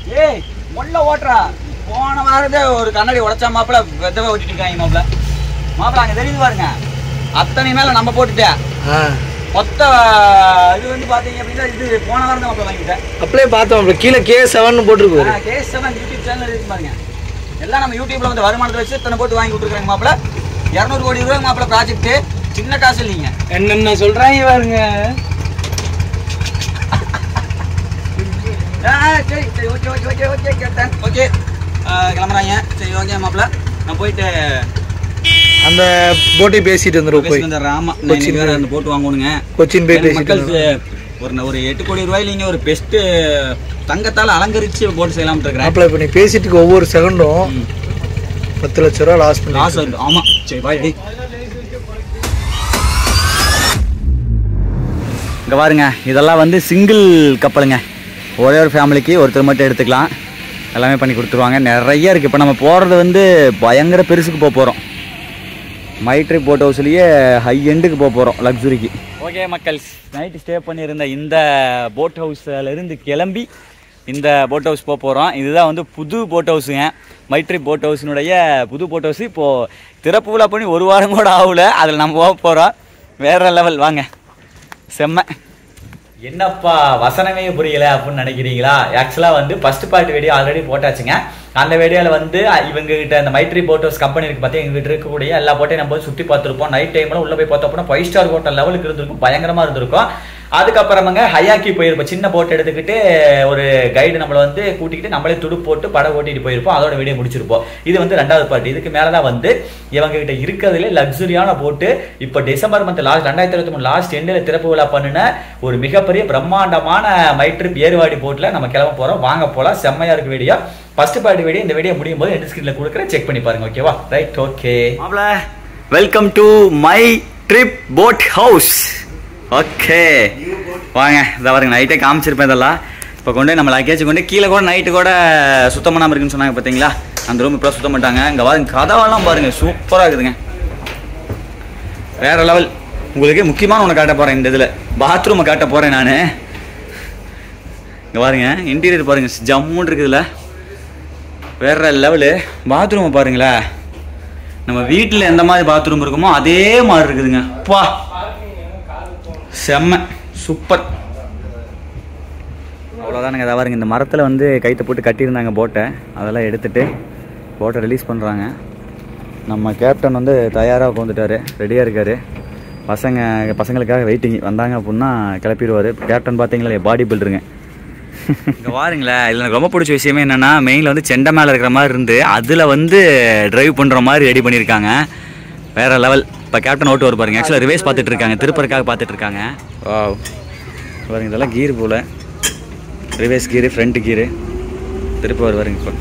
ஏய் முள்ள ஓட்டுறா போன வாரத்தே ஒரு கண்ணாடி உடைச்சா மாப்பிள வெத்தவே ஓட்டிட்டு இருக்காங்க மாப்பிள மாப்பிள அங்க தெரியுது பாருங்க அத்தனை மேல நம்ம போட்டுட்டேன் ஆ மொத்த இது வந்து பாத்தீங்க அப்படின்னா இது போன வாரம் தான் மாப்பிள வாங்கிட்டேன் அப்படியே பார்த்தோம் அப்படி கீழே கே செவன் போட்டிருக்கு பாரு. கேஸ் செவன் யூடியூப் சேனல் இருக்கு பாருங்க எல்லாம் நம்ம யூடியூப்ல வந்து வருமானத்தை வச்சு இத்தனை போட்டு வாங்கி கொடுத்துருக்காங்க மாப்பிள இரநூறு கோடி ரூபாய் மாப்பிள ப்ராஜெக்ட் சின்ன காசு இல்லைங்க என்னென்ன சொல்றாங்க பாருங்க ஆ, சரி சரி ஓகே ஓகே ஓகே ஓகே கேட்டேன் ஓகே கிளம்புறாங்க சரி ஓகே மாப்பிள நான் போயிட்டு அந்த போட்டி பேசிட்டு வந்துடும் போய் பேசிட்டு வந்துடுறேன் ஆமா நான் இன்னைக்கு வேற அந்த போட்டு வாங்கணுங்க கொச்சின் போய் என் பேசிட்டு மக்களுக்கு ஒரு ந- ஒரு எட்டு கோடி ரூபாயிலிங்க ஒரு பெஸ்ட் தங்கத்தால அலங்கரிச்சு போட்டு செய்யலாம்னு இருக்கிறேன் மாப்பிள்ள இப்போ நீ பேசிட்டு ஒவ்வொரு செகண்டும் பத்து லட்ச ரூபா லாஸ் பண்ணி லாஸ் வருது ஆமா சரி பாய் டேய் இங்க பாருங்க இதெல்லாம் வந்து சிங்கிள் கப்பலுங்க ஒரே ஒரு ஃபேமிலிக்கு ஒருத்தர் மட்டும் எடுத்துக்கலாம் எல்லாமே பண்ணி கொடுத்துருவாங்க நிறைய இருக்குது இப்போ நம்ம போகிறது வந்து பயங்கர பெருசுக்கு போக போகிறோம் மைட்ரி போட் ஹவுஸ்லேயே ஹை எண்டுக்கு போக போகிறோம் லக்ஸுரிக்கு ஓகே மக்கள் நைட்டு ஸ்டே பண்ணியிருந்த இந்த போட் ஹவுஸ்லேருந்து கிளம்பி இந்த போட் ஹவுஸ் போக போகிறோம் இதுதான் வந்து புது போட் ஹவுஸுங்க மைட்ரி போட் ஹவுஸினுடைய புது போட் ஹவுஸ் இப்போது திறப்பு விழா பண்ணி ஒரு வாரம் கூட ஆகல அதில் நம்ம போக போகிறோம் வேற லெவல் வாங்க செம்ம என்னப்பா வசனமே புரியல அப்படின்னு நினைக்கிறீங்களா ஆக்சுவலா வந்து ஃபர்ஸ்ட் பார்ட் வீடியோ ஆல்ரெடி போட்டாச்சுங்க அந்த வீடியோல வந்து இவங்க கிட்ட இந்த மைட்ரி போட்டோஸ் கம்பெனி இருக்கு பார்த்தீங்க எங்க கிட்ட இருக்கக்கூடிய எல்லா போட்டையும் நம்ம போய் சுற்றி பார்த்துருப்போம் நைட் டைம்ல உள்ள போய் பார்த்தோம்னா ஃபைவ் ஸ்டார் ஹோட்டல் லெவலுக்கு இருந்திருக்கும் பயங்கரமா இருந்திருக்கும் அதுக்கப்புறமாங்க ஹயாக்கி போயிருப்போம் சின்ன போட் எடுத்துக்கிட்டு ஒரு கைடு நம்மளை வந்து கூட்டிக்கிட்டு நம்மளே துடு போட்டு படம் ஓட்டிட்டு போயிருப்போம் அதோட வீடியோ முடிச்சிருப்போம் இது வந்து ரெண்டாவது பார்ட் இதுக்கு மேல தான் வந்து இவங்க கிட்ட இருக்கிறதுல லக்ஸுரியான போட்டு இப்போ டிசம்பர் மந்த் லாஸ்ட் ரெண்டாயிரத்தி இருபத்தி மூணு லாஸ்ட் எண்டில் திறப்பு விழா பண்ணின ஒரு மிகப்பெரிய பிரம்மாண்டமான மைட்ரிப் ஏறுவாடி போட்டில் நம்ம கிளம்ப போறோம் வாங்க போலாம் செம்மையா இருக்கு வீடியோ ஃபர்ஸ்ட் பார்ட் வீடியோ இந்த வீடியோ முடியும் போது எண்ட் ஸ்கிரீன்ல கொடுக்குறேன் செக் பண்ணி பாருங்க ஓகேவா ரைட் ஓகே மாப்ள welcome to my trip boat house okay வாங்க இதை பாருங்க நைட்டே காமிச்சிருப்பேன் இதெல்லாம் இப்போ கொண்டு போய் நம்ம லக்கேஜ் கொண்டு போய் கீழே கூட நைட்டு கூட சுத்தம் பண்ணாமல் இருக்குன்னு சொன்னாங்க பார்த்தீங்களா அந்த ரூம் இப்போ சுத்தம் பண்ணிட்டாங்க இங்கே பாருங்க கதவெல்லாம் பாருங்க சூப்பராக இருக்குதுங்க வேற லெவல் உங்களுக்கு முக்கியமான ஒன்று காட்ட போகிறேன் இந்த இதில் பாத்ரூமை காட்ட போகிறேன் நான் இங்கே பாருங்க இன்டீரியர் பாருங்க ஜம்முன்னு இருக்குதுல்ல வேற லெவலு பாத்ரூமை பாருங்களேன் நம்ம வீட்டில் எந்த மாதிரி பாத்ரூம் இருக்குமோ அதே மாதிரி இருக்குதுங்க பா செம்ம சூப்பர் அவ்வளோதானுங்க இதை பாருங்க இந்த மரத்தில் வந்து கைத்தை போட்டு கட்டியிருந்தாங்க போட்டை அதெல்லாம் எடுத்துட்டு போட்டை ரிலீஸ் பண்ணுறாங்க நம்ம கேப்டன் வந்து தயாராக உட்காந்துட்டாரு ரெடியாக இருக்காரு பசங்க பசங்களுக்காக வெயிட்டிங் வந்தாங்க அப்படின்னா கிளப்பிடுவார் கேப்டன் பார்த்தீங்களா பாடி பில்டருங்க இங்கே பாருங்களேன் இதில் எனக்கு ரொம்ப பிடிச்ச விஷயமே என்னென்னா மெயினில் வந்து செண்டை மேலே இருக்கிற மாதிரி இருந்து அதில் வந்து டிரைவ் பண்ணுற மாதிரி ரெடி பண்ணியிருக்காங்க வேற லெவல் இப்போ கேப்டன் ஓட்டு வர பாருங்க ஆக்சுவலாக ரிவேஸ் பார்த்துட்டு இருக்காங்க திருப்பறக்காக பார்த்துட்டு இருக்காங்க வாவ் பாருங்க இதெல்லாம் கீர் போல் ரிவேஸ் கீரு ஃப்ரண்ட் கீரு திருப்பி வருவாருங்க இப்போ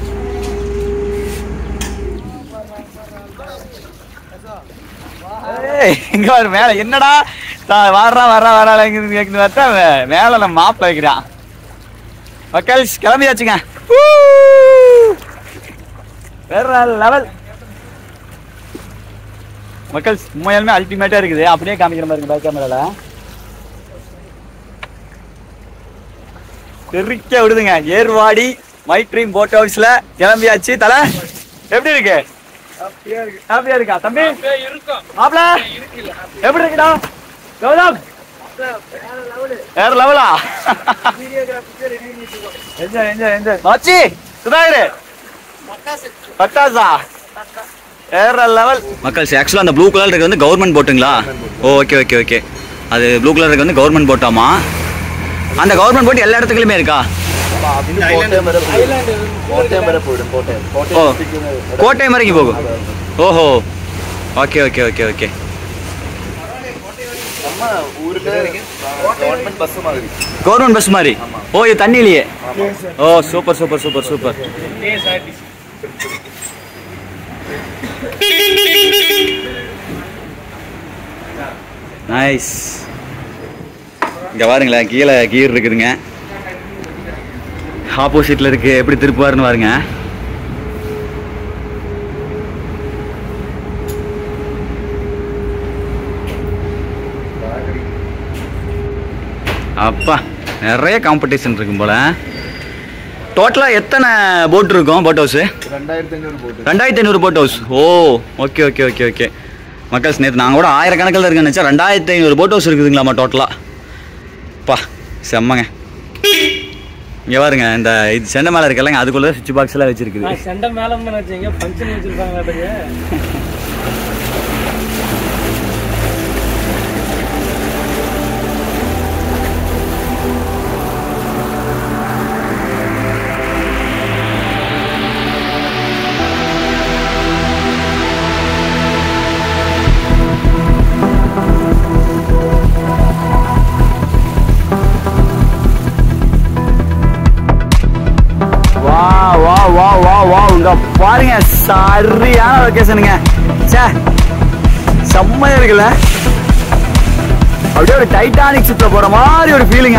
இங்க பாரு மேல என்னடா தான் வர்றா வர்றா வர்றா கேக்குது பார்த்தா மேல நம்ம மாப்பிள்ள வைக்கிறான் மக்கள் கிளம்பியாச்சுங்க Woo! வேற லெவல் மக்கள் உண்மையாலுமே அல்டிமேட்டா இருக்குது அப்படியே காமிக்கிற மாதிரி இருக்கு பேக் கேமரால தெறிக்க விடுதுங்க ஏர்வாடி மைட்ரீம் போட் ஹவுஸ்ல கிளம்பியாச்சு தலை எப்படி இருக்கு ஹாப்பியா இருக்கா தம்பி மாப்ள எப்படி இருக்குடா கௌதம் வேற லெவலா என்ஜாய் என்ஜாய் என்ஜாய் மாச்சி சுதாகர் பட்டாசா வேற லெவல் மக்கள் ஆக்சுவலாக அந்த ப்ளூ கலர் இருக்கு வந்து கவர்மெண்ட் போட்டுங்களா ஓகே ஓகே ஓகே அது ப்ளூ கலர் இருக்கு வந்து கவர்மெண்ட் போட்டாமா அந்த கவர்மெண்ட் போட்டு எல்லா இடத்துக்குலையுமே இருக்கா ஓ கோட்டயம் வரைக்கும் போகும் ஓஹோ okay okay okay okay government bus மாதிரி ஓ இது தண்ணியிலேயே ஓ super super super super nice இங்கே பாருங்களேன் கீழே கீர் இருக்குதுங்க ஆப்போசிட்டில் இருக்கு எப்படி திருப்புவாருன்னு பாருங்க அப்பா நிறைய காம்படிஷன் இருக்கும் போல டோட்டலாக எத்தனை போட் இருக்கும் போட் ஹவுஸு ரெண்டாயிரத்தி ஐநூறு போட்டு ரெண்டாயிரத்தி ஐநூறு போட் ஹவுஸ் ஓ ஓகே ஓகே ஓகே ஓகே மக்கள் நேற்று நாங்கள் கூட ஆயிரக்கணக்கில் இருக்குன்னு நினச்சா ரெண்டாயிரத்தி ஐநூறு போட் ஹவுஸ் இருக்குதுங்களாம்மா டோட்டலாக பா செம்மங்க இங்கே பாருங்க இந்த இது சென்னை மேலே இருக்கல்லங்க அதுக்குள்ளே சுவிட்ச் பாக்ஸ் எல்லாம் வச்சிருக்குது நான் செண்டை மேல நினைச்சீங்க ஃபங்க்ஷன் வச்சிருக்காங்க வா வா வா வா வா இங்க பாருங்க சரியான லொகேஷனுங்க சே செம்மையா இருக்குல்ல அப்படியே ஒரு டைட்டானிக் ஷிப்ல போற மாதிரி ஒரு ஃபீலுங்க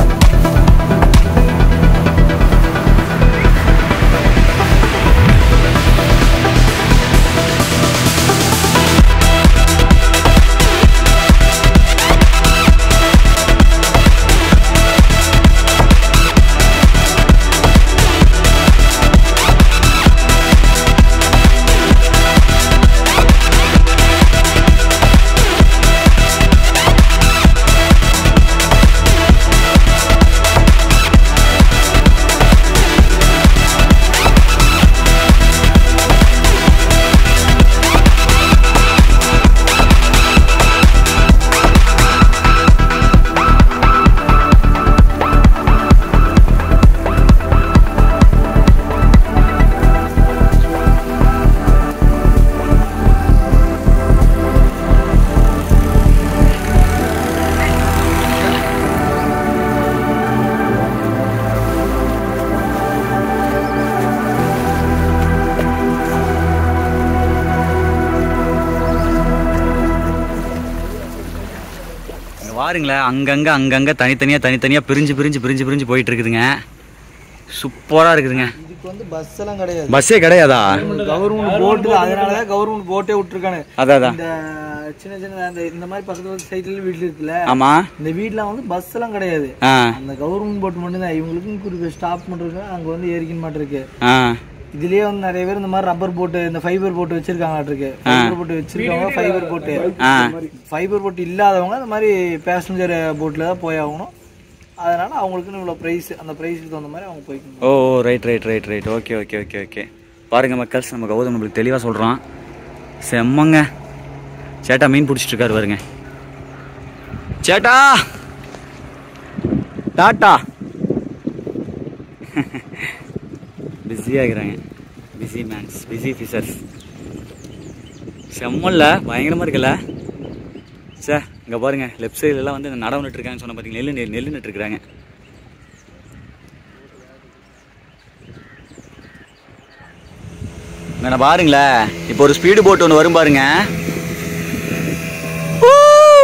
இங்க பாருங்களேன் அங்கங்க அங்கங்க தனித்தனியா தனித்தனியா பிரிஞ்சு பிரிஞ்சு பிரிஞ்சு பிரிஞ்சு போயிட்டு இருக்குதுங்க சூப்பரா இருக்குதுங்க இதுக்கு வந்து பஸ் எல்லாம் கிடையாது பஸ்ஸே கிடையாதா கவர்மெண்ட் போட்டு அதனாலதான் கவர்மெண்ட் போட்டே விட்டுருக்கானு அதான் அதான் இந்த சின்ன சின்ன அந்த இந்த மாதிரி பக்கத்துல சைட்ல வீட்டுல இருக்குல்ல ஆமா இந்த வீட்ல வந்து பஸ் எல்லாம் கிடையாது ஆ அந்த கவர்மெண்ட் போட் மட்டும் தான் இவங்களுக்கும் குறிப்பிட்ட ஸ்டாப் பண்றாங்க அங்க வந்து ஏறிக்கின் மாட்டிருக்கு ஆ இதுலயே வந்து நிறைய பேர் இந்த மாதிரி ரப்பர் போட்டு இந்த ஃபைபர் போட்டு வச்சிருக்காங்களாட்டிருக்கு ஃபைபர் போட்டு வச்சிருக்கவங்க ஃபைபர் போட்டு ஆ ஃபைபர் போட்டு இல்லாதவங்க இந்த மாதிரி பேசஞ்சர் போட்ல தான் போய் ஆகணும் அதனால அவங்களுக்குன்னு இவ்வளோ ப்ரைஸ் அந்த ப்ரைஸுக்கு தகுந்த மாதிரி அவங்க போய்க்கணும் ஓ right right right right okay okay okay okay பாருங்க மக்கள்ஸ் நம்ம கௌதம் நம்மளுக்கு தெளிவாக சொல்கிறான் செம்மங்க சேட்டா மீன் பிடிச்சிட்டு இருக்காரு பாருங்க சேட்டா டாட்டா பிஸியாகிறாங்க பிஸி மேன்ஸ் பிஸி ஃபிஷர்ஸ் செம்மல்ல பயங்கரமாக இருக்குல்ல சார் இங்கே பாருங்க லெஃப்ட் சைடுலலாம் வந்து இந்த நடவு நட்டுருக்காங்கன்னு சொன்ன பார்த்தீங்க நெல் நெல் நெல் நட்டுருக்குறாங்க இங்க பாருங்களேன் இப்போ ஒரு ஸ்பீடு போட் ஒன்று வரும் பாருங்க ஊ!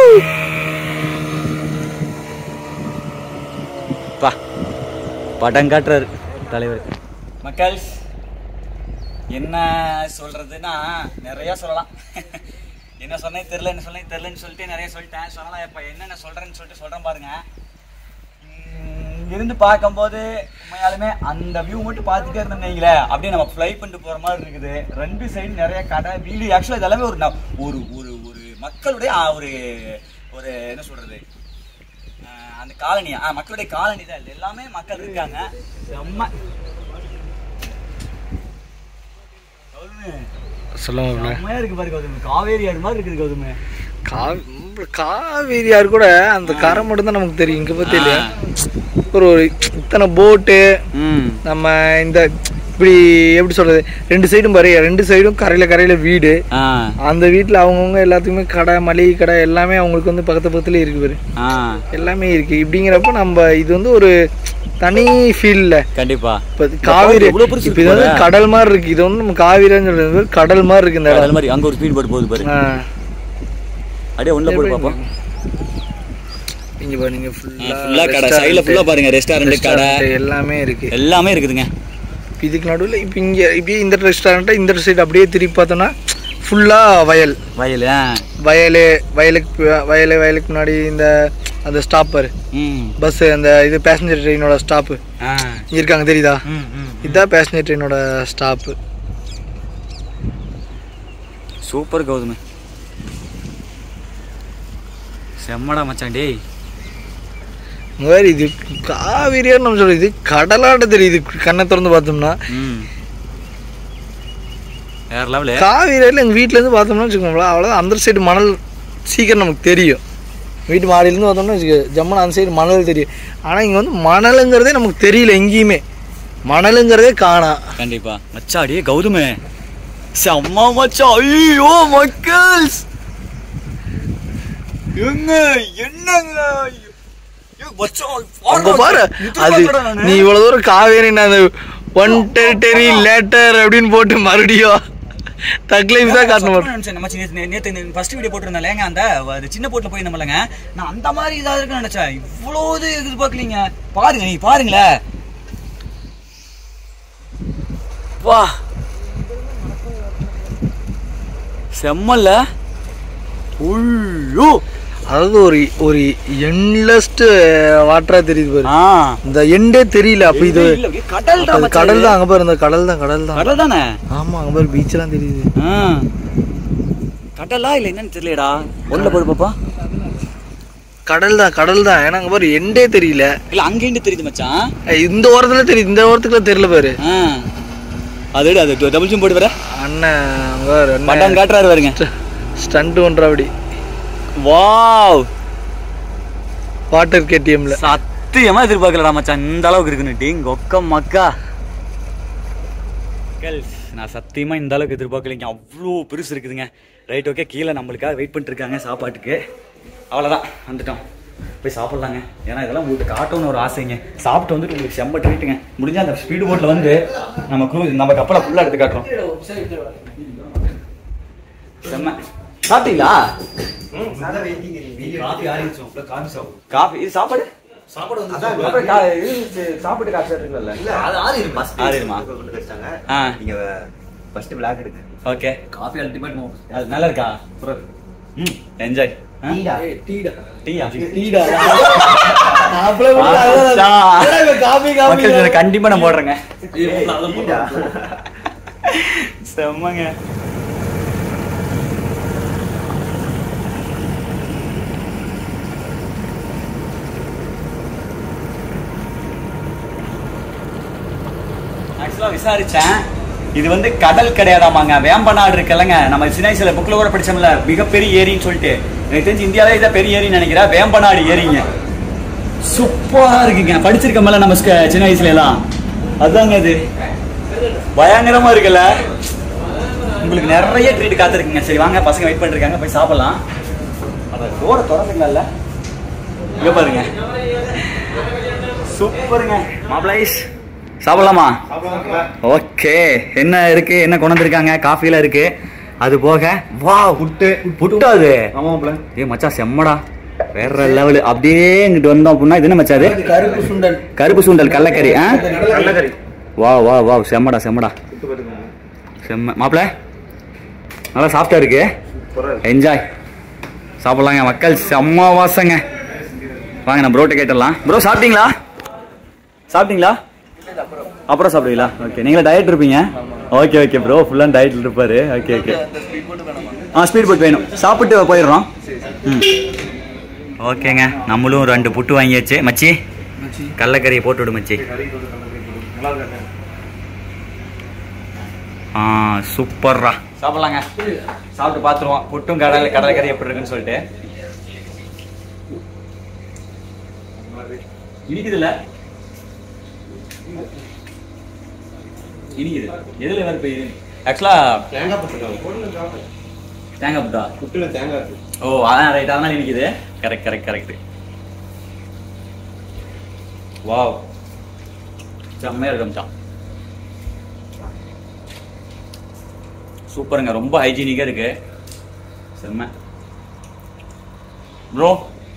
பா படம் காட்டுறாரு தலைவர் மக்கள் என்ன சொல்றதுன்னா நிறைய சொல்லலாம் என்ன சொன்னேன் தெரில என்ன சொன்னேன் தெரிலன்னு சொல்லிட்டு நிறைய சொல்லிட்டேன் சொல்லலாம் இப்போ என்னென்ன சொல்றேன்னு சொல்லிட்டு சொல்றேன் பாருங்க உம், இங்கிருந்து பார்க்கும்போது உண்மையாலுமே அந்த வியூ மட்டும் பார்த்துட்டே இருந்தோம் வைங்களேன் அப்படியே நம்ம ஃப்ளை பண்ணிட்டு போற மாதிரி இருக்குது ரெண்டு சைடு நிறைய கடை வீடு ஆக்சுவலாக இதெல்லாமே ஒரு ந- ஒரு ஒரு ஒரு மக்களுடைய ஆ, ஒரு ஒரு என்ன சொல்றது ஆஹ், அந்த காலனி ஆ மக்களுடைய காலனி தான் இது எல்லாமே மக்கள் இருக்காங்க செம்ம கௌதமு, சொல்லுவாங்க செம்மையா இருக்கு பாரு கௌதமு காவேரி ஆறு மாதிரி இருக்குது கௌதமு காவேரியார் கூட அந்த கரை மட்டும் தான் நமக்கு தெரியும் இங்க பத்தி இல்லையா ஒரு ஒரு இத்தனை போட்டு ம் நம்ம இந்த இப்படி எப்படி சொல்றது ரெண்டு சைடும் பாரு ரெண்டு சைடும் கரையில கரையில வீடு ஆ அந்த வீட்டில் அவங்கவுங்க எல்லாத்துக்குமே கடை மளிகை கடை எல்லாமே அவங்களுக்கு வந்து பக்கத்து பக்கத்துல இருக்கு பாரு ஆ எல்லாமே இருக்கு இப்படிங்கிறப்ப நம்ம இது வந்து ஒரு தனி ஃபீல்ல கண்டிப்பா இப்போ காவிரி எவ்வளவு பெருசு இப்போ இது வந்து இருக்கு கடல் மாதிரி இருக்கு இது வந்து நம்ம காவிரின்னு சொல்றது கடல் மாதிரி இருக்கு இந்த இடம் அது மாதிரி அங்க ஒரு ஸ்பீட் போட் போகுது பாரு ஆ. அப்படியே உள்ள போடு பாப்போம் இங்க பாருங்க ஃபுல்லா ஃபுல்லா கடை சைடுல ஃபுல்லா பாருங்க ரெஸ்டாரண்ட் கடை எல்லாமே இருக்கு எல்லாமே இருக்குதுங்க இதுக்கு நடுவில் இப்போ இங்க இப்படியே இந்த ரெஸ்டாரண்ட்டை இந்த சைடு அப்படியே திருப்பி பார்த்தோம்னா ஃபுல்லா வயல் வயல் ஆ. வயல் வயலுக்கு பி- வயல் வயலுக்கு முன்னாடி இந்த அந்த ஸ்டாப் பாரு ம் பஸ் அந்த இது பேசஞ்சர் ட்ரெயினோட ஸ்டாப்பு ஆ இங்கே இருக்காங்க தெரியுதா ம் ம் இதுதான் பேசஞ்சர் ட்ரெயினோட ஸ்டாப்பு சூப்பர் கௌதமி செம்மடா மச்சான் டேய் இந்த மாதிரி இது காவிரியான்னு நம்ம சொல்றது இது கடலாட்ட தெரியுது கண்ணை திறந்து பார்த்தோம்னா ம் வேற லெவலு காவிரியில் எங்கள் வீட்டிலேருந்து பார்த்தோம்னா வச்சுக்கோங்களேன் அவ்வளோதான் அந்த சைடு மணல் சீக்கிரம் நமக்கு தெரியும் வீட்டு மாடியிலேருந்து பார்த்தோம்னா வச்சுக்க ஜம்முன்னு அந்த சைடு மணல் தெரியும் ஆனால் இங்கே வந்து மணலுங்கிறதே நமக்கு தெரியல எங்கேயுமே மணலுங்கிறதே காணா கண்டிப்பா மச்சா டேய் கௌதமே செம்ம மச்சான் ஐயோ மக்கள்ஸ் எங்க என்னங்க ஐயோ, மச்சான், அங்க பாரு இது அது பார்க்கறேன் நானு. நீ இவ்வளவு தூரம் காவேரி நான் ஒன் டெரிட்டரி லேட்டர் அப்படின்னு போட்டு மறுபடியும் தக்லைஃப் தான் காட்டணும் சத்தமா நினைச்சேன். நம்ம சி- நே- நேத்து இந்த first video போட்டிருந்தேன்லங்க, அந்த அது சின்ன போட்ல போயிருந்தோம்லங்க, நான் அந்த மாதிரி இதா இருக்குன்னு நினைச்சேன். இவ்வளோ இது எதிர்பார்க்கலீங்க. பாருங்க நீ பாருங்களேன் வா செம்மல்ல ஐயோ அதாவது ஒரு ஒரு எண்ட்லஸ்ட் வாட்டரா தெரியுது பாரு ஆ இந்த எண்டே தெரியல அப்ப இது இல்ல, அப்படியே கடல் அப்ப அது கடல் தான் அங்க பாரு இந்த கடல் தான் கடல் தான் கடல் தானே ஆமா அங்க பாரு பீச் எல்லாம் தெரியுது ஆ. கடலா இல்ல என்னன்னு தெரியலடா ஒண்ணுல போடு பாப்பா கடல் தான் கடல் தான் ஏன்னா அங்க பாரு எண்டே தெரியல இல்ல அங்கேருந்து தெரியுது மச்சான் ஏய், இந்த ஓரத்துல தெரியுது இந்த ஓரத்துக்குள்ள தெரியல பாரு ஆ. அது எடு, அது டபுள் ஜூம் போட்டு வர அண்ணன் அங்க பாரு பட்டம் காட்டுறாரு பாருங்க ஸ்டண்ட் பண்ற அப்படி வாவ் வாட்டர் கேடிஎம்ல சத்தியமா எதிர்பார்க்கலடா மச்சான் இந்த அளவுக்கு இருக்குன்னு டேய் கொக்க மக்கா Girls, நான் சத்தியமா இந்த அளவுக்கு எதிர்பார்க்கலைங்க அவ்வளோ பெருசு இருக்குதுங்க ரைட் ஓகே கீழே நம்மளுக்காக வெயிட் பண்ணிட்டு இருக்காங்க சாப்பாட்டுக்கு அவ்வளோதான் வந்துட்டோம் போய் சாப்பிட்லாங்க ஏன்னா இதெல்லாம் உங்களுக்கு காட்டணும்னு ஒரு ஆசைங்க சாப்பிட்டு வந்துட்டு உங்களுக்கு செம்ம ட்ரீட்டுங்க முடிஞ்சா அந்த ஸ்பீடு போட்டில் வந்து நம்ம க்ரூ நம்ம கப்பலை ஃபுல்லாக எடுத்து காட்டுறோம் செம்ம சாப்பிட்டீங்களா காஃபி இது சாப்பாடு அப்புறம் கா- இது சாப்பிட்டு காசு எடுத்துக்கல ஆறிடுமா ஆ ஓகே காஃபி அல்டிமேட் அது நல்லா இருக்கா ம் என்ஜாய் டீயா மக்கள் இதை கண்டிப்பா நான் போடுறேங்க செம்மங்க ஆக்சுவலா விசாரிச்சேன் இது வந்து கடல் கிடையாதாமாங்க வேம்பநாடு இருக்குல்லங்க நம்ம சின்ன வயசுல புக்ல கூட படிச்சோம்ல மிகப்பெரிய ஏரின்னு சொல்லிட்டு எனக்கு தெரிஞ்சு இந்தியாவிலே இதான் பெரிய ஏரின்னு நினைக்கிறேன் வேம்பநாடு ஏரிங்க சூப்பரா இருக்குங்க படிச்சிருக்கோம்ல நம்ம ஸ்க- சின்ன வயசுல எல்லாம் அதாங்க இது பயங்கரமா இருக்குல்ல உங்களுக்கு நிறைய ட்ரீட் காத்திருக்குங்க சரி வாங்க பசங்க வெயிட் பண்ணிருக்காங்க போய் சாப்பிடலாம் அத டோரை திறந்துக்கலாம்ல இங்க பாருங்க சூப்பருங்க மாப்பிளைஸ் சாப்பிடலாமா ஓகே என்ன இருக்கு என்ன கொண்டு வந்திருக்காங்க காஃபில இருக்கு அது போக வா புட்டு புட்டு அது ஏ மச்சான் செம்மடா வேற லெவலு அப்படியே இங்கிட்டு வந்தோம் அப்படின்னா இது என்ன மச்சா அது கருப்பு சுண்டல் கருப்பு சுண்டல் கடலக்கறி ஆ வா வா வா செம்மடா செம்மடா செம்ம மாப்பிள நல்லா சாஃப்டா இருக்கு என்ஜாய் சாப்பிடலாங்க மக்கள் செம்ம வாசங்க வாங்க நான் ப்ரோட்ட கேட்டுடலாம் ப்ரோ சாப்பிட்டீங்களா சாப்பிட்டீங்களா அப்புறம் சாப்பிடுவீங்களா ஓகே நீங்களே டயட் இருப்பீங்க ஓகே ஓகே ப்ரோ ஃபுல்லாக டயட்ல இருப்பாரு ஓகே ஓகே ஆ ஸ்பீட் போட் வேணும் சாப்பிட்டு போயிடுறோம் ம் ஓகேங்க நம்மளும் ரெண்டு புட்டு வாங்கியாச்சு மச்சி கடலக்கறியை போட்டு விடு மச்சி ஆ சூப்பர்ரா சாப்பிடலாங்க சாப்பிட்டு பார்த்துருவோம் புட்டும் கடலை கடலைக்கறி எப்படி இருக்குன்னு சொல்லிட்டு இனிக்குதுல்ல இனிக்குது எதுல வேற போய் ஆக்சுவலா தேங்காய் புட்டா ஓ அதான் ரைட் அதனால இனிக்குது கரெக்ட் கரெக்ட் கரெக்ட் வாவ் செம்மையா இருக்கு மச்சான் சூப்பருங்க ரொம்ப ஹைஜீனிக்கா இருக்கு செம்ம ப்ரோ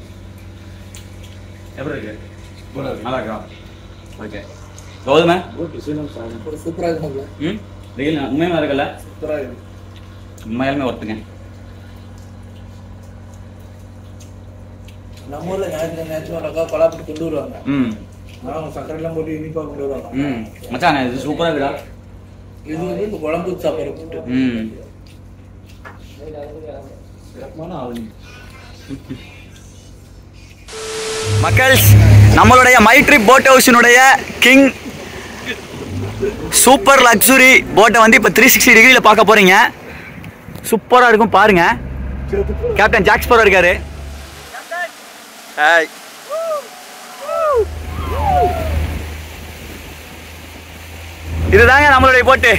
எப்படி இருக்கு நல்லா இருக்கா ஓகே கௌதம சூப்பரா இருக்கும்ல ம் வெயில் உண்மையுமே இருக்குல்ல சூப்பரா இருக்கு உண்மையாலுமே ஒருத்துங்க நம்ம ஊர்ல ஞாயிற்று ஞாயிற்று கொலாப்பிட்டு கொண்டு வருவாங்க ம் அவங்க சக்கரைலாம் போட்டு இனிப்பா கொண்டு வருவாங்க ம் மச்சான் இது சூப்பராக இருக்குடா இது வந்து இந்த குழம்பு சாப்பிட்ற கூட்டு ம் மக்கள் நம்மளுடைய மைட்ரி போட் ஹவுஸினுடைய கிங் சூப்பர் லக்ஸுரி போட்டை வந்து இப்போ த்ரீ சிக்ஸ்டி டிகிரியில் பார்க்க போறீங்க சூப்பராக இருக்கும் பாருங்க கேப்டன் ஜாக்ஸ்பரோ இருக்காரு ஹாய் இதுதாங்க நம்மளுடைய போட்டு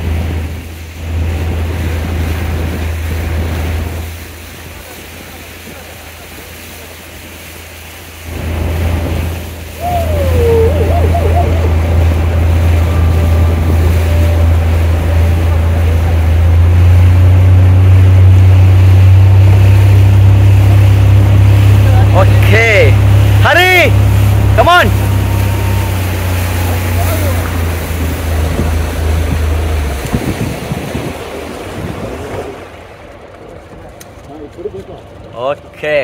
Okay. Hurry! Come on! Okay.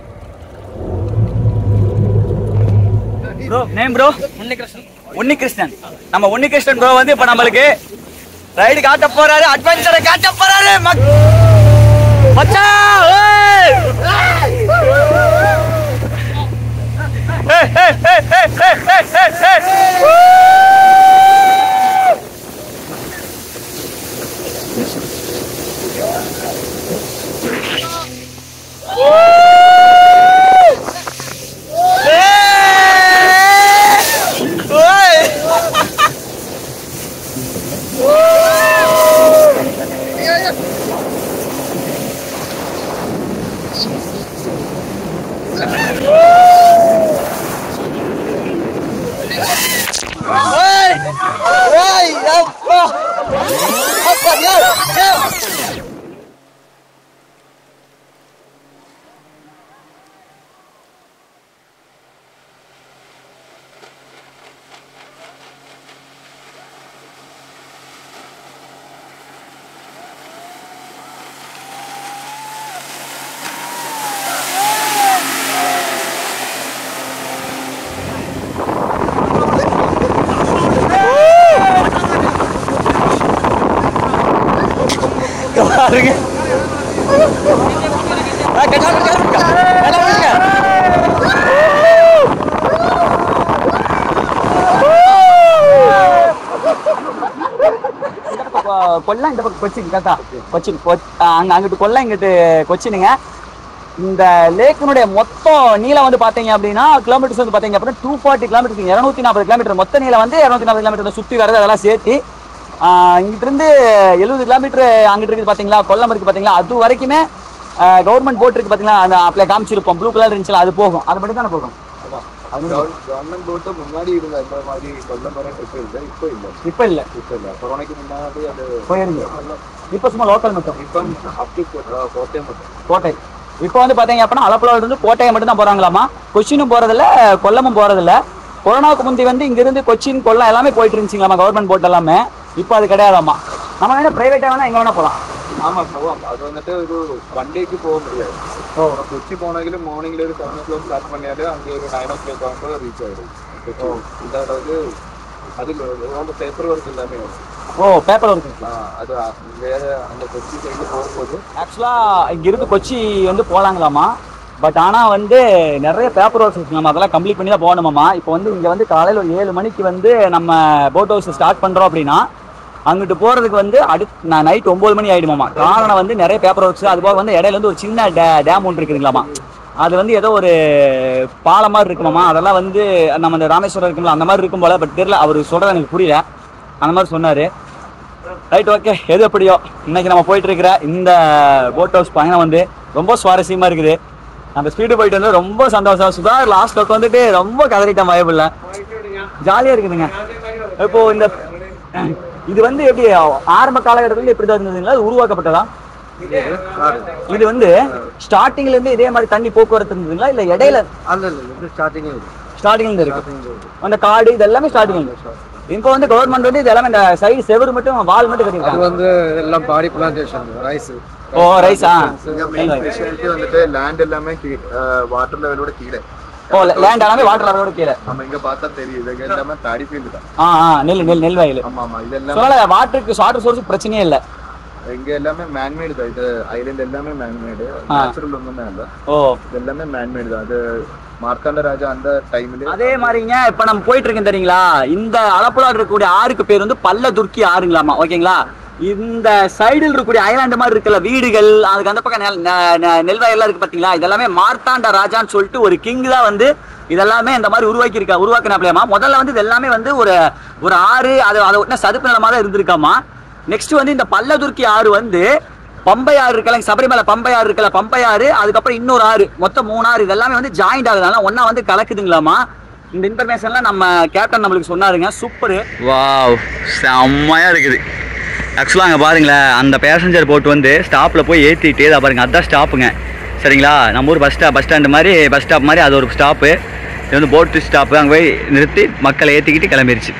Bro name bro Unnikrishnan Unnikrishnan நம்ம உன்னிகிருஷ்ணன் ப்ரோ வந்து இப்ப நம்மளுக்கு ரைடு காட்ட போறாரு அட்வென்ச்சரை காட்ட போறாரு மக்- மச்சான் ஓய்! ஏய், ஏய், ஏய், ஏய், ஏய், ஏய், ஏய், ஏய். ஏய்! ஓய்! ஓய்! ஓய்! அப்பா! அப்பா, ஏய், ஏய்! பாருங்க ஆ, கட்டா, கட்டா, கட்டா. கட்டா, கட்டா. இந்த பக்கம் கொ- கொல்லம் இந்த பக்கம் கொச்சின் கரெக்டா கொச்சின் கொ- ஆ, அங்க அங்கிட்டு கொல்லம் இங்கிட்டு கொச்சினுங்க இந்த லேக்கினுடைய மொத்தம் நீளம் வந்து பாத்தீங்க அப்படின்னா கிலோமீட்டர்ஸ் வந்து பாத்தீங்க அப்படின்னா டூ ஃபார்ட்டி கிலோமீட்டர் இருநூத்தி நாற்பது கிலோமீட்டர் மொத்த நீளம் வந்து இருநூத்தி நாற்பது கிலோமீட்டர் சுத்தி வரது அதெல்லாம் சேர்த்து ஆஹ் இங்கிட்டு இருந்து எழுபது கிலோமீட்டர் அங்கிட்டு இருக்குது பாத்தீங்களா கொல்லம் இருக்கு பாத்தீங்களா அது வரைக்குமே கவர்மெண்ட் போட் இருக்கு பாத்தீங்களா அந்த அப்ளை காமிச்சிருப்போம் ப்ளூ கலர் இருந்துச்சுல அது போகும் அது மட்டும் தானே போகும் கவர்மெண்ட் போட்டு முன்னாடி இருந்த இந்த மாதிரி கொல்லம் வரை ட்ரிப் இல்லை இப்போ இல்லை இப்ப இல்ல இப்போ இல்லை கொரோனாக்கு முன்னாடி அது போயிருந்து இப்ப சும்மா லோக்கல் மட்டும் இப்போ அப் டு கோட்டை மட்டும் கோட்டை இப்போ வந்து பாத்தீங்க அப்படின்னா அலப்புழாவில இருந்து கோட்டையை மட்டும் தான் போறாங்களாமா கொச்சினும் போறதில்ல கொல்லமும் போறதில்ல கொரோனாவுக்கு முந்தி வந்து இங்க இருந்து கொச்சின் கொல்லம் எல்லாமே போயிட்டு இருந்துச்சுங்களாமா கவர்மெண்ட் போட் எல்லாமே இப்போ அது கிடையாதாமா நம்ம வேணா பிரைவேட்டா வேணா எங்க வேணா போலாம் ஆமா போவோம் அது வந்துட்டு ஒரு ஒன் டேக்கு போக முடியாது ஓ கொச்சி போனாலும் மார்னிங்ல ஒரு செவன் ஓ கிளாக் ஸ்டார்ட் பண்ணியாலே அங்கே ஒரு நைன் ஓ கிளாக் ஆகும்போது ரீச் ஆயிடும் கொச்சி இதோட வந்து அது ரொம்ப பேப்பர் ஒர்க் எல்லாமே வரும் ஓ பேப்பர் ஒர்க் ஆ, அது வேற அந்த கொச்சி சைடு போகும்போது ஆக்சுவலா இங்க இருந்து கொச்சி வந்து போலாங்களாமா பட் ஆனா வந்து நிறைய பேப்பர் ஒர்க்ஸ் இருக்குங்களாமா அதெல்லாம் கம்ப்ளீட் பண்ணி தான் போகணுமாமா இப்போ வந்து இங்க வந்து காலையில ஒரு ஏழு மணிக்கு வந்து நம்ம போட் ஹவுஸ் ஸ்டார்ட் பண்றோம் அப்படின்னா அங்கிட்டு போறதுக்கு வந்து அடுத்து நான் நைட் ஒன்பது மணி ஆயிடுமாமா காரணம் வந்து நிறைய பேப்பர் ஒர்க்ஸ் அது போக வந்து இடையில வந்து ஒரு சின்ன டே டேம் ஒன்று இருக்குதுங்களாமா அது வந்து ஏதோ ஒரு பாலம் மாதிரி இருக்குமாமா அதெல்லாம் வந்து நம்ம இந்த ராமேஸ்வரம் இருக்கும்ல அந்த மாதிரி இருக்கும் போல பட் தெரியல அவர் சொல்றது எனக்கு புரியல அந்த மாதிரி சொன்னாரு ரைட் ஓகே எது எப்படியோ இன்னைக்கு நம்ம போயிட்டு இருக்கிற இந்த போட் ஹவுஸ் பயணம் வந்து ரொம்ப சுவாரஸ்யமா இருக்குது அந்த ஸ்பீடு போயிட்டு வந்து ரொம்ப சந்தோஷம் சுதா லாஸ்ட் வந்துட்டு ரொம்ப கதறிட்டேன் பயப்பில்ல ஜாலியா இருக்குதுங்க இப்போ இந்த இது வந்து எப்படி ஆரம்ப காலகட்டத்துல இப்படி தான் இருந்ததுங்களா அது உருவாக்கப்பட்டதா இது வந்து ஸ்டார்டிங்ல இருந்து இதே மாதிரி தண்ணி போக்குவரத்து இருந்ததுங்களா இல்ல இடையில அல்ல இல்ல இது ஸ்டார்டிங்கே ஸ்டார்டிங்ல இருந்து இருக்கு அந்த காடு இது எல்லாமே ஸ்டார்டிங் இப்போ வந்து கவர்மெண்ட் வந்து இது எல்லாமே இந்த சைடு செவரு மட்டும் வால் மட்டும் அது கட்டிருக்காங்க வந்து எல்லாம் பாடி பிளான்டேஷன் ரைஸ் ஓ ரைஸா மெயின் ஸ்பெஷாலிட்டி வந்துட்டு லேண்ட் எல்லாமே வாட்டர் லெவலோட கீழே ஓ லேண்ட் எல்லாமே வாட்டர் லெவலோட கீழே நம்ம இங்க பார்த்தா தெரியுது இது எல்லாமே தடி ஃபீல்டு தான் ஆ ஆ நெல் நெல் நெல் வயல் ஆமா ஆமா இது எல்லாமே சொல்லல வாட்டருக்கு வாட்டர் சோர்ஸ் பிரச்சனையே இல்லை இங்க எல்லாமே மேன்மேடு தான் இது ஐலண்ட் எல்லாமே மேன்மேடு ஆ. நேச்சுரல் ஒண்ணுமே இல்ல ஓ இது எல்லாமே மேன்மேடு தான் அது மார்த்தாண்ட ராஜா அந்த டைம்ல அதே மாதிரிங்க இப்ப நம்ம போயிட்டு இருக்கோம் தெரியுங்களா இந்த அளப்புல இருக்கக்கூடிய ஆறுக்கு பேர் வந்து பல்ல துர்க்கி ஆறுங்களாமா ஓகேங்களா இந்த சைடில் இருக்கக்கூடிய ஐலாண்டு மாதிரி இருக்குல்ல வீடுகள் அதுக்கு அந்த பக்கம் நெல் நெ- நெ- நெல்வயல்லாம் இருக்கு பாத்தீங்களா இதெல்லாமே மார்த்தாண்ட ராஜான்னு சொல்லிட்டு ஒரு கிங் தான் வந்து இதெல்லாமே இந்த மாதிரி உருவாக்கி இருக்கா உருவாக்கினாப்லையாமா முதல்ல வந்து இது எல்லாமே வந்து ஒரு ஒரு ஆறு அது அதை ஒட்டின சதுப்பு நிலமா தான் இருந்திருக்காமா நெக்ஸ்ட் வந்து இந்த பல்லதுர்க்கி ஆறு வந்து பம்பை ஆறு இருக்கல சபரிமலை பம்பை ஆறு இருக்கல பம்பை ஆறு அதுக்கப்புறம் இன்னொரு ஆறு மொத்தம் மூணு ஆறு இதெல்லாமே வந்து ஜாயிண்ட் ஆகுதுனால ஒண்ணா வந்து கலக்குதுங்களாமா இந்த இன்ஃபர்மேஷன்லாம் நம்ம கேப்டன் நம்மளுக்கு சொன்னாருங்க சூப்பர் வாவ் செம்மையா இருக்குது ஆக்சுவலாக அங்கே பாருங்களேன் அந்த பேசஞ்சர் போட் வந்து ஸ்டாப்பில் போய் ஏற்றிட்டு இதை பாருங்க அதான் ஸ்டாப்புங்க சரிங்களா நம்ம ஊர் பஸ் ஸ்டாப் பஸ் ஸ்டாண்டு மாதிரி பஸ் ஸ்டாப் மாதிரி அது ஒரு ஸ்டாப்பு இது வந்து போட்டு ஸ்டாப்பு அங்கே போய் நிறுத்தி மக்களை ஏற்றிக்கிட்டு கிளம்பிருச்சு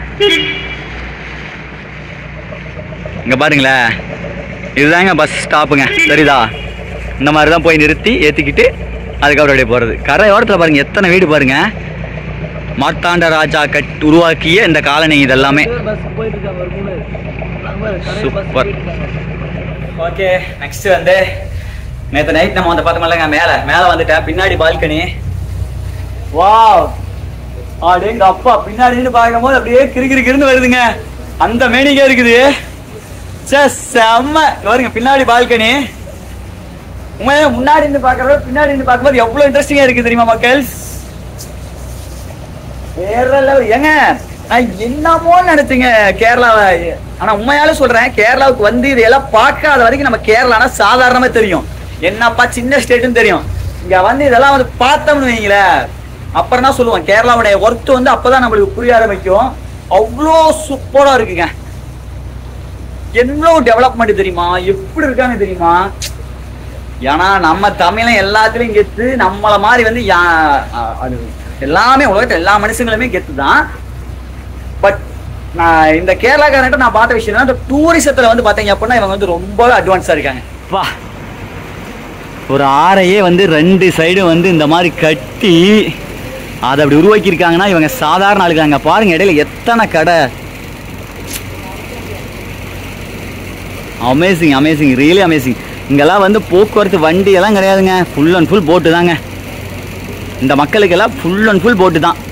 இங்கே பாருங்களேன் இதுதாங்க பஸ் ஸ்டாப்புங்க சரிதா இந்த மாதிரி தான் போய் நிறுத்தி ஏற்றிக்கிட்டு அதுக்கப்புறம் அப்படியே போகிறது கரையோரத்தில் பாருங்க எத்தனை வீடு பாருங்க மார்த்தாண்ட ராஜா கட் உருவாக்கிய இந்த காலனி இதெல்லாமே பஸ் போயிட்டு இருக்காங்க ஒரு மூணு சூப்பர் ஓகே நெக்ஸ்ட் வந்து நேற்று நைட் நம்ம வந்து பார்த்தோம்லங்க மேலே மேலே வந்துட்டேன் பின்னாடி பால்கனி வாவ் அப்படிங்க அப்பா பின்னாடி நின்னு பார்க்கும்போது அப்படியே கிறு கிறு கிறுன்னு வருதுங்க அந்த மேனிக்கே இருக்குது சே செம்ம இங்க பாருங்க பின்னாடி பால்கனி உண்மையிலே முன்னாடி இருந்து பார்க்கறத விட பின்னாடி இருந்து பார்க்கும்போது எவ்வளவு இன்ட்ரெஸ்டிங்கா இருக்கு தெரியுமா மக்கள் வேற level. ஏங்க நான் என்னமோ நினைச்சீங்க கேரளாவை ஆனா உண்மையால சொல்றேன் கேரளாவுக்கு வந்து இதெல்லாம் பார்க்காத வரைக்கும் நம்ம கேரளானா சாதாரணமா தெரியும் என்னப்பா சின்ன ஸ்டேட்னு தெரியும் இங்க வந்து இதெல்லாம் வந்து பார்த்தோம்னு வைங்களேன் அப்புறம் தான் சொல்லுவோம் கேரளாவுடைய ஒர்த் வந்து அப்பதான் நம்மளுக்கு புரிய ஆரம்பிக்கும் அவ்வளோ சூப்பரா இருக்குங்க எவ்வளவு டெவலப்மெண்ட் தெரியுமா எப்படி இருக்காங்க தெரியுமா ஏன்னா நம்ம தமிழன் எல்லாத்துலயும் கெத்து நம்மள மாதிரி வந்து யா- அ- அது எல்லாமே உலகத்துல எல்லா மனுஷங்களுமே கெத்து தான் பட் நான் இந்த கேரளாக்காரன்ட்ட நான் பார்த்த விஷயம் இந்த டூரிசத்துல வந்து பார்த்தீங்க அப்படின்னா இவங்க வந்து ரொம்ப அட்வான்ஸா இருக்காங்க வா ஒரு ஆறையே வந்து ரெண்டு சைடும் வந்து இந்த மாதிரி கட்டி அதை அப்படி உருவாக்கி இருக்காங்கன்னா இவங்க சாதாரண ஆளுக்காங்க பாருங்க இடையில எத்தனை கடை அமேசிங் அமேசிங் ரியலி அமேசிங் இங்கெல்லாம் வந்து போக்குவரத்து வண்டி எல்லாம் கிடையாதுங்க ஃபுல் அண்ட் ஃபுல் போட்டு தாங்க இந்த மக்களுக்கெல்லாம் ஃபுல் அண்ட் ஃபுல் போட்டு தான்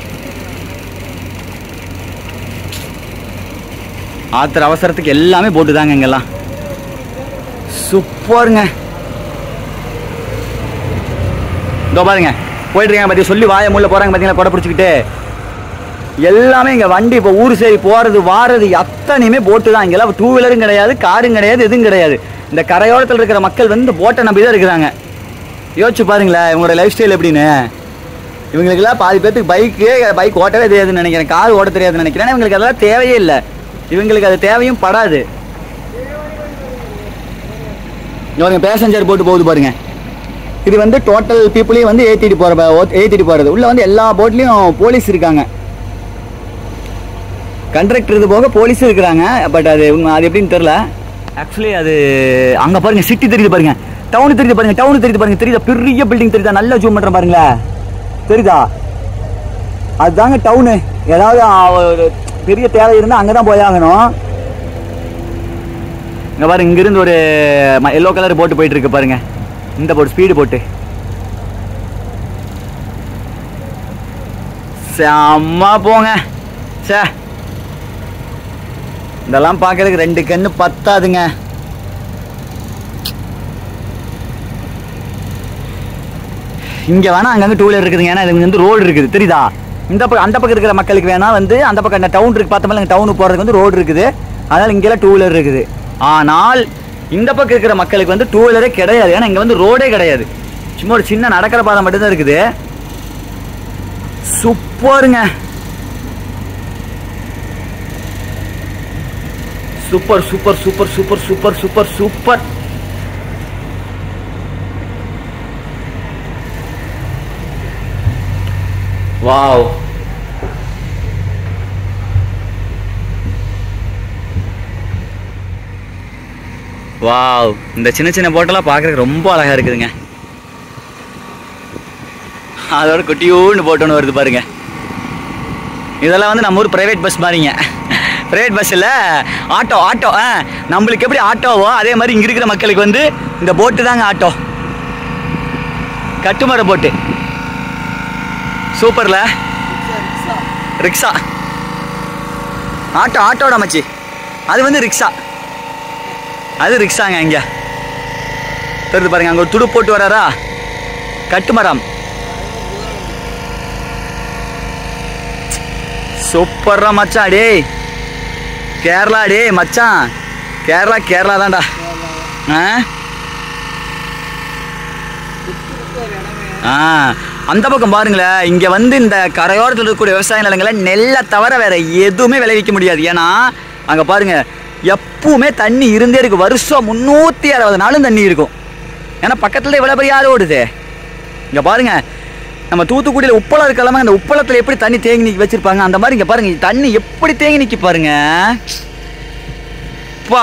ஆத்திர அவசரத்துக்கு எல்லாமே போட்டு தாங்க இங்கெல்லாம் சூப்பருங்க இதோ பாருங்க போயிட்டு இருக்காங்க பத்தி சொல்லி வாய முள்ள போறாங்க பார்த்தீங்களா கொடை பிடிச்சிக்கிட்டு எல்லாமே இங்க வண்டி இப்போ ஊர் சரி போறது வாரது அத்தனையுமே போட்டு தான் இங்கெல்லாம் டூ வீலரும் கிடையாது காரும் கிடையாது எதுவும் கிடையாது இந்த கரையோரத்தில் இருக்கிற மக்கள் வந்து போட்டை நம்பி தான் இருக்கிறாங்க யோசிச்சு பாருங்களேன் இவங்களோட லைஃப் ஸ்டைல் எப்படின்னு இவங்களுக்கெல்லாம் பாதி பேத்துக்கு பைக்கு பைக் ஓட்டவே தெரியாதுன்னு நினைக்கிறேன் கார் ஓட்ட தெரியாதுன்னு நினைக்கிறேன் ஆனா இவங்களுக்கு அதெல்லாம் தேவையே இல்லை இவங்களுக்கு அது தேவையும் படாது இவங்க பேசஞ்சர் போட்டு போகுது பாருங்க இது வந்து டோட்டல் பீப்புளையும் வந்து ஏற்றிட்டு போகிற ஏற்றிட்டு போகிறது உள்ளே வந்து எல்லா போட்லேயும் போலீஸ் இருக்காங்க கண்ட்ரக்டர் இது போக போலீஸும் இருக்கிறாங்க பட் அது உண்மை அது எப்படின்னு தெரில ஆக்சுவலி அது அங்கே பாருங்க சிட்டி தெரியுது பாருங்க டவுன் தெரியுது பாருங்க டவுன் தெரியுது பாருங்க தெரியுதா பெரிய பில்டிங் தெரியுதா நல்லா ஜூம் பண்ணுறேன் பாருங்களேன் தெரியுதா அதுதாங்க டவுனு ஏதாவது ஆ, ஒரு பெரிய தேவை இருந்தால் அங்கே தான் போயாகணும் இங்கே பாருங்க இங்கிருந்து ஒரு எல்லோ கலர் போட்டு போயிட்டு இருக்கு பாருங்க இந்த போட்டு ஸ்பீடு போட்டு செம்ம போங்க சே இதெல்லாம் பார்க்கறதுக்கு ரெண்டு கண்ணு பத்தாதுங்க இங்க வேணா அங்கங்க டூ வீலர் இருக்குதுங்க ஏன்னா இது வந்து ரோடு இருக்குது தெரியுதா இந்த பக்கம் அந்த பக்கம் இருக்கிற மக்களுக்கு வேணா வந்து அந்த பக்கம் அந்த டவுன் இருக்கு பார்த்தோம்ல டவுனுக்கு போறதுக்கு வந்து ரோடு இருக்குது அதனால இங்கெல்லாம் டூ வீலர் இருக்குது ஆனால் இந்த பக்கம் இருக்கிற மக்களுக்கு வந்து டூ வீலரே கிடையாது ஏன்னா இங்க வந்து ரோடே கிடையாது சும்மா ஒரு சின்ன நடக்கிற பாதை மட்டும்தான் இருக்குது சூப்பருங்க super super super super super super super wow wow இந்த சின்ன சின்ன போட்டெல்லாம் பார்க்குறதுக்கு ரொம்ப அழகாக இருக்குதுங்க அதோட குட்டியூன்னு போட்டு ஒன்று வருது பாருங்க இதெல்லாம் வந்து நம்ம ஊர் ப்ரைவேட் பஸ் மாதிரிங்க ப்ரைவேட் பஸ்ஸில் ஆட்டோ ஆட்டோ ஆ நம்மளுக்கு எப்படி ஆட்டோவோ அதே மாதிரி இங்கே இருக்கிற மக்களுக்கு வந்து இந்த போட்டு தாங்க ஆட்டோ கட்டுமர போட்டு சூப்பர்ல ரிக்ஷா ஆட்டோ ஆட்டோட மச்சி அது வந்து ரிக்ஷா அது ரிக்ஷாங்க இங்க தெரியுது பாருங்க அங்க ஒரு துடு போட்டு வராரா கட்டுமரம் சூப்பர்ரா மச்சான் டேய் கேரளா டேய் மச்சான் கேரளா கேரளா தான்டா ஆ ஆ அந்த பக்கம் பாருங்களேன் இங்க வந்து இந்த கரையோரத்தில் இருக்கக்கூடிய விவசாய நிலங்களை நெல்லை தவிர வேற எதுவுமே விளைவிக்க முடியாது ஏன்னா அங்க பாருங்க எப்பவுமே தண்ணி இருந்தே இருக்கு வருஷம் முந்நூற்றி அறுபது நாளும் தண்ணி இருக்கும் ஏன்னா பக்கத்துல இவ்வளோ பெரிய ஆறு ஓடுது இங்க பாருங்க நம்ம தூத்துக்குடியில் உப்பளம் இருக்கலாமா அந்த உப்பளத்தில் எப்படி தண்ணி தேங்கி நிற்க வச்சிருப்பாங்க அந்த மாதிரி இங்க பாருங்க தண்ணி எப்படி தேங்கி நிற்கி பாருங்க பா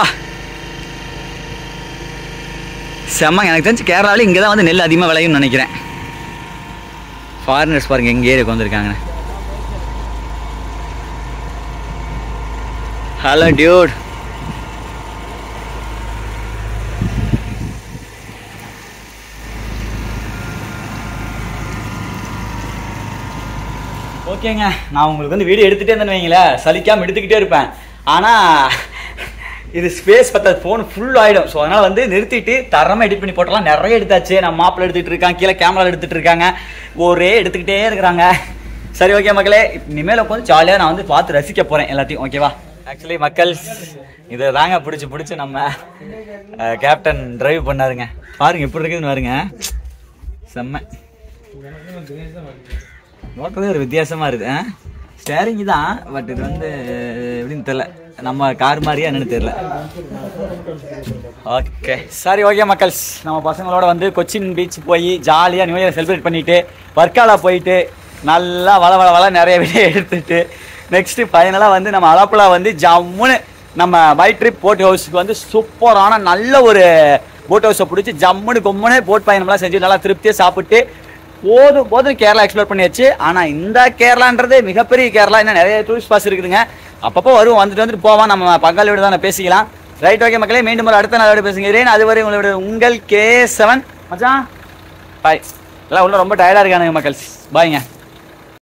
செம்ம எனக்கு தெரிஞ்சு கேரளாவில் இங்கே தான் வந்து நெல் அதிகமாக விளையும்னு நினைக்கிறேன் ஃபாரினர்ஸ் பாருங்க எங்க ஏரியாவுக்கு வந்திருக்காங்க ஹலோ டியூட் ஓகேங்க நான் உங்களுக்கு வந்து வீடியோ எடுத்துகிட்டே இருந்தேன்னு வைங்களேன் சலிக்காமல் எடுத்துக்கிட்டே இருப்பேன் ஆனால் இது ஸ்பேஸ் பத்த ஃபோன் ஃபுல் ஆகிடும் ஸோ அதனால் வந்து நிறுத்திட்டு தரமாக எடிட் பண்ணி போட்டலாம் நிறைய எடுத்தாச்சு நம்ம மாப்பிள்ள எடுத்துகிட்டு இருக்காங்க கீழே கேமரா எடுத்துகிட்டு இருக்காங்க ஒரே எடுத்துக்கிட்டே இருக்கிறாங்க சரி ஓகே மக்களே இனிமேல் உட்காந்து ஜாலியாக நான் வந்து பார்த்து ரசிக்க போகிறேன் எல்லாத்தையும் ஓகேவா ஆக்சுவலி மக்கள் இதை தாங்க பிடிச்சி பிடிச்சி நம்ம கேப்டன் டிரைவ் பண்ணாருங்க பாருங்க எப்படி இருக்குதுன்னு பாருங்க செம்ம ஓட்டுறதே ஒரு வித்தியாசமா இருக்கு ஸ்டேரிங் தான் பட் இது வந்து எப்படின்னு தெரியல நம்ம கார் மாதிரியா என்னன்னு தெரியல ஓகே சரி ஓகே மக்கள்ஸ் நம்ம பசங்களோட வந்து கொச்சின் பீச் போய் ஜாலியாக நியூ இயர் செலிப்ரேட் பண்ணிட்டு வர்க்காலா போயிட்டு நல்லா வள வள வள நிறைய வீடியோ எடுத்துட்டு நெக்ஸ்ட் ஃபைனலாக வந்து நம்ம அலப்புலா வந்து ஜம்முன்னு நம்ம பை ட்ரிப் போட் ஹவுஸ்க்கு வந்து சூப்பரான நல்ல ஒரு போட் ஹவுஸை பிடிச்சி ஜம்முன்னு கொம்முன்னு போட் பயணம்லாம் செஞ்சு நல்லா திருப்தியாக சாப்பிட்டு போதும் போதும் கேரளா எக்ஸ்ப்ளோர் பண்ணியாச்சு ஆனால் இந்த கேரளான்றது மிகப்பெரிய கேரளா இன்னும் நிறைய டூரிஸ்ட் பாஸ் இருக்குதுங்க அப்பப்போ வருவோம் வந்துட்டு வந்துட்டு போவோம் நம்ம பங்காளி வீடு தானே பேசிக்கலாம் ரைட் ஓகே மக்களே மீண்டும் ஒரு அடுத்த நாளோட பேசுகிறேன் அதுவரை உங்களோட உங்கள் கே செவன் மச்சான் பாய் எல்லாம் உள்ள ரொம்ப டயர்டாக இருக்கானுங்க மக்கள் பாய்ங்க